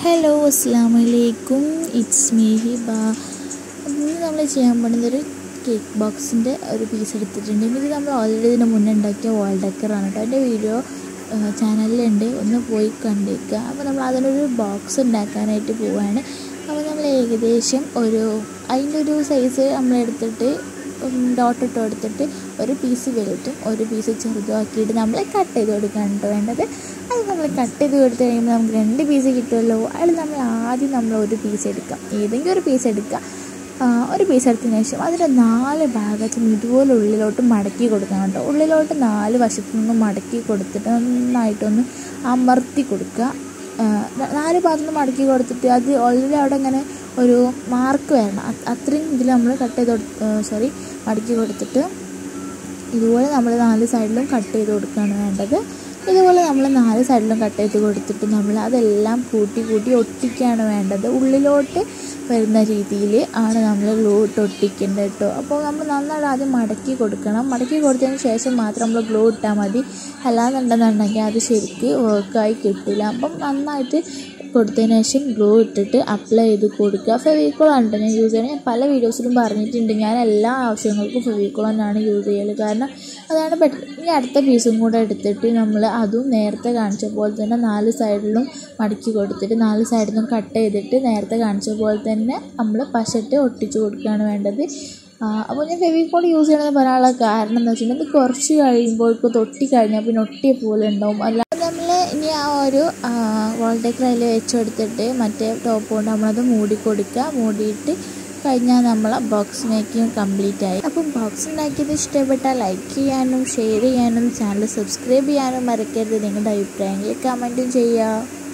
hello അസ്സാം വലൈക്കും it's me Hiba ഇന്ന് നമ്മൾ ചെയ്യാൻ പോകുന്നത് ഒരു കേക്ക് ബോക്സിൻ്റെ ഒരു പീസ് എടുത്തിട്ടുണ്ട് ഇത് നമ്മൾ ഓൾറെഡി ഇതിന് മുന്നേ ഉണ്ടാക്കിയ വാൾ ഡെക്കറാണ് കേട്ടോ അതിൻ്റെ വീഡിയോ ചാനലിലുണ്ട് ഒന്ന് പോയി കണ്ടേക്കുക അപ്പോൾ നമ്മൾ അതിനൊരു ബോക്സ് ഉണ്ടാക്കാനായിട്ട് പോവുകയാണ് അപ്പോൾ നമ്മൾ ഏകദേശം ഒരു അതിൻ്റെ ഒരു സൈസ് നമ്മൾ എടുത്തിട്ട് ഡോട്ട് ഇട്ട് കൊടുത്തിട്ട് ഒരു പീസ് വലുതും ഒരു പീസ് ചെറുതും ആക്കിയിട്ട് നമ്മൾ കട്ട് ചെയ്ത് കൊടുക്കുകയാണ് കേട്ടോ വേണ്ടത് അത് നമ്മൾ കട്ട് ചെയ്ത് കൊടുത്തു കഴിയുമ്പോൾ നമുക്ക് രണ്ട് പീസ് കിട്ടുമല്ലോ അതിൽ നമ്മൾ ആദ്യം നമ്മൾ ഒരു പീസ് എടുക്കാം ഏതെങ്കിലും ഒരു പീസ് എടുക്കുക ഒരു പീസ് എടുത്തതിന് ശേഷം അതിൻ്റെ നാല് ഭാഗത്തും ഇതുപോലെ ഉള്ളിലോട്ട് മടക്കി കൊടുക്കണം കേട്ടോ ഉള്ളിലോട്ട് നാല് വശത്തു നിന്നും മടക്കി കൊടുത്തിട്ട് നന്നായിട്ടൊന്ന് അമർത്തി കൊടുക്കുക നാല് ഭാഗത്തുനിന്ന് മടക്കി കൊടുത്തിട്ട് അത് ഓൾറെഡി അവിടെ ഇങ്ങനെ ഒരു മാർക്ക് വരണം അത്രയും ഇതിൽ നമ്മൾ കട്ട് ചെയ്ത് സോറി മടക്കി കൊടുത്തിട്ട് ഇതുപോലെ നമ്മൾ നാല് സൈഡിലും കട്ട് ചെയ്ത് കൊടുക്കുകയാണ് വേണ്ടത് ഇതുപോലെ നമ്മൾ നാല് സൈഡിലും കട്ട് ചെയ്ത് കൊടുത്തിട്ട് നമ്മൾ അതെല്ലാം കൂട്ടി കൂട്ടി ഒട്ടിക്കുകയാണ് വേണ്ടത് ഉള്ളിലോട്ട് വരുന്ന രീതിയിൽ ആണ് നമ്മൾ ഗ്ലൂ ഇട്ട് ഒട്ടിക്കേണ്ടത് കേട്ടോ അപ്പോൾ നമ്മൾ നന്നായിട്ട് ആദ്യം മടക്കി കൊടുക്കണം മടക്കി കൊടുത്തതിന് ശേഷം മാത്രം നമ്മൾ ഗ്ലൂ ഇട്ടാൽ മതി അല്ലാന്നുണ്ടെന്നുണ്ടെങ്കിൽ അത് ശരിക്ക് വർക്കായി കിട്ടില്ല അപ്പം നന്നായിട്ട് കൊടുത്തതിന് ശേഷം ഗ്ലൂ ഇട്ടിട്ട് അപ്ലൈ ചെയ്ത് കൊടുക്കുക ഫെവിക്കോളാണ് കേട്ടോ ഞാൻ യൂസ് ചെയ്യുന്നത് ഞാൻ പല വീഡിയോസിലും പറഞ്ഞിട്ടുണ്ട് ഞാൻ എല്ലാ ആവശ്യങ്ങൾക്കും ഫെവിക്കോൾ തന്നെയാണ് യൂസ് ചെയ്യൽ കാരണം അതാണ് പെട്ടെന്ന് ഇനി അടുത്ത പീസും കൂടെ എടുത്തിട്ട് നമ്മൾ അതും നേരത്തെ കാണിച്ച പോലെ തന്നെ നാല് സൈഡിലും മടക്കി കൊടുത്തിട്ട് നാല് സൈഡിൽ നിന്നും കട്ട് ചെയ്തിട്ട് നേരത്തെ കാണിച്ച പോലെ തന്നെ നമ്മൾ പശട്ട് ഒട്ടിച്ച് കൊടുക്കുകയാണ് വേണ്ടത് അപ്പോൾ ഞാൻ ഫെവിക്കോൾ യൂസ് ചെയ്യണമെന്ന് പറയാനുള്ള കാരണം എന്ന് വെച്ചിട്ടുണ്ടെങ്കിൽ ഇത് കുറച്ച് കഴിയുമ്പോഴേക്കും തൊട്ടി കഴിഞ്ഞാൽ പിന്നെ ഒട്ടിയ പോലെ ഉണ്ടാവും അല്ല നമ്മൾ ഇനി ആ ഒരു വോൾട്ടേക്ക് അതിൽ വെച്ചെടുത്തിട്ട് മറ്റേ ടോപ്പ് കൊണ്ട് നമ്മളത് മൂടി കൊടുക്കുക മൂടിയിട്ട് കഴിഞ്ഞാൽ നമ്മളെ ബോക്സ് മേക്കിംഗ് കംപ്ലീറ്റ് ആയി അപ്പം ബോക്സ് ഉണ്ടാക്കിയത് ഇഷ്ടപ്പെട്ടാൽ ലൈക്ക് ചെയ്യാനും ഷെയർ ചെയ്യാനും ചാനൽ സബ്സ്ക്രൈബ് ചെയ്യാനും മറക്കരുത് നിങ്ങളുടെ അഭിപ്രായങ്ങൾ കമൻറ്റും ചെയ്യുക